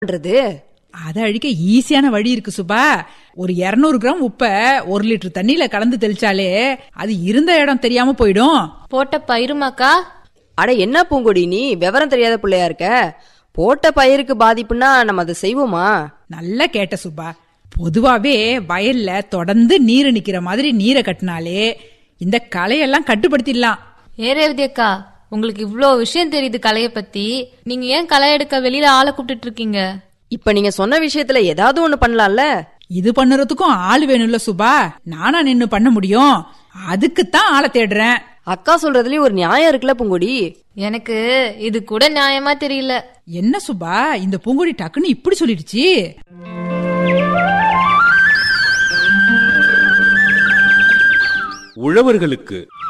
பண்றது அதை அழிக்க ஈஸியான வழி இருக்கு சுபா ஒரு 200 கிராம் உப்ப ஒரு லிட்டர் தண்ணியில கலந்து தெளிச்சாலே அது இருந்த இடம் தெரியாம போயிடும் போட்ட பயிருமாக்கா அட என்ன பூங்கொடி நீ விவரம் தெரியாத பிள்ளையா இருக்க போட்ட பயிருக்கு பாதிப்புன்னா நம்ம அதை செய்வோமா நல்லா கேட்ட சுபா பொதுவாவே வயல்ல தொடர்ந்து நீர் நிக்கிற மாதிரி நீரை கட்டினாலே இந்த களையெல்லாம் கட்டுப்படுத்திடலாம் ஏ ரேவதி அக்கா உங்களுக்கு இவ்ளோ விஷயம் தெரியுது கலைய பத்தி நீங்க ஏன் களை எடுக்க வெளியில ஆளை கூப்பிட்டுட்டு இருக்கீங்க இப்ப நீங்க சொன்ன விஷயத்துல ஏதாவது ஒண்ணு பண்ணலாம்ல இது பண்ணுறதுக்கும் ஆள் வேணும்ல சுபா நானா நின்னு பண்ண முடியும் அதுக்குத்தான் ஆளை தேடுறேன் அக்கா சொல்றதுலயும் ஒரு நியாயம் இருக்குல்ல பூங்கொடி எனக்கு இது கூட நியாயமா தெரியல என்ன சுபா இந்த பூங்கொடி டக்குன்னு இப்படி சொல்லிடுச்சு உழவர்களுக்கு